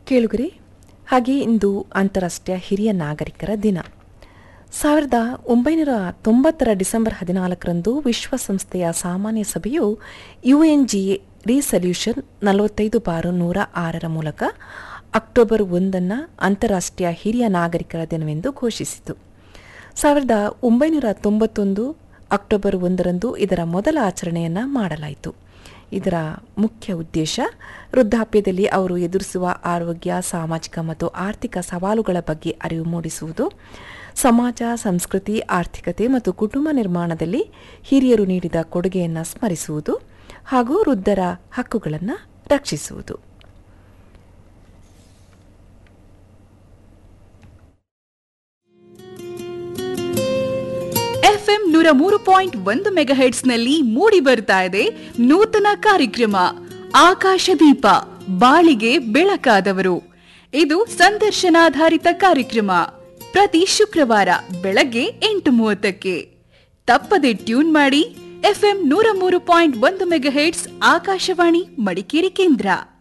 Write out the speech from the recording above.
ಕೇಳುಗರಿ ಹಾಗೆ ಇಂದು ಅಂತಾರಾಷ್ಟ್ರೀಯ ಹಿರಿಯ ನಾಗರಿಕರ ದಿನ ಸಾವಿರದ ಒಂಬೈನೂರ ತೊಂಬತ್ತರ ಡಿಸೆಂಬರ್ ಹದಿನಾಲ್ಕರಂದು ವಿಶ್ವಸಂಸ್ಥೆಯ ಸಾಮಾನ್ಯ ಸಭೆಯು ಯುಎನ್ಜಿಎ ರೀಸಲ್ಯೂಷನ್ ನಲವತ್ತೈದು ಬಾರು ನೂರ ಆರರ ಮೂಲಕ ಅಕ್ಟೋಬರ್ ಒಂದನ್ನು ಅಂತಾರಾಷ್ಟ್ರೀಯ ಹಿರಿಯ ನಾಗರಿಕರ ದಿನವೆಂದು ಘೋಷಿಸಿತು ಸಾವಿರದ ಒಂಬೈನೂರ ತೊಂಬತ್ತೊಂದು ಅಕ್ಟೋಬರ್ ಒಂದರಂದು ಇದರ ಮೊದಲ ಆಚರಣೆಯನ್ನು ಮಾಡಲಾಯಿತು ಇದರ ಮುಖ್ಯ ಉದ್ದೇಶ ವೃದ್ಧಾಪ್ಯದಲ್ಲಿ ಅವರು ಎದುರಿಸುವ ಆರೋಗ್ಯ ಸಾಮಾಜಿಕ ಮತ್ತು ಆರ್ಥಿಕ ಸವಾಲುಗಳ ಬಗ್ಗೆ ಅರಿವು ಮೂಡಿಸುವುದು ಸಮಾಜ ಸಂಸ್ಕೃತಿ ಆರ್ಥಿಕತೆ ಮತ್ತು ಕುಟುಂಬ ನಿರ್ಮಾಣದಲ್ಲಿ ಹಿರಿಯರು ನೀಡಿದ ಕೊಡುಗೆಯನ್ನು ಸ್ಮರಿಸುವುದು ಹಾಗೂ ವೃದ್ಧರ ಹಕ್ಕುಗಳನ್ನು ರಕ್ಷಿಸುವುದು ಎಫ್ಎಂ ನೂರ ಮೂರು ಪಾಯಿಂಟ್ ಒಂದು ಮೆಗಾಹೆಟ್ಸ್ನಲ್ಲಿ ಮೂಡಿ ಬರ್ತಾ ಇದೆ ನೂತನ ಕಾರ್ಯಕ್ರಮ ಆಕಾಶದೀಪ ಬಾಳಿಗೆ ಬೆಳಕಾದವರು ಇದು ಸಂದರ್ಶನಾಧಾರಿತ ಕಾರ್ಯಕ್ರಮ ಪ್ರತಿ ಶುಕ್ರವಾರ ಬೆಳಗ್ಗೆ ಎಂಟು ಮೂವತ್ತಕ್ಕೆ ತಪ್ಪದೆ ಟ್ಯೂನ್ ಮಾಡಿ ಎಫ್ಎಂ ನೂರ ಮೂರು ಪಾಯಿಂಟ್ ಒಂದು ಮೆಗಾಹೆಟ್ಸ್ ಆಕಾಶವಾಣಿ ಮಡಿಕೇರಿ ಕೇಂದ್ರ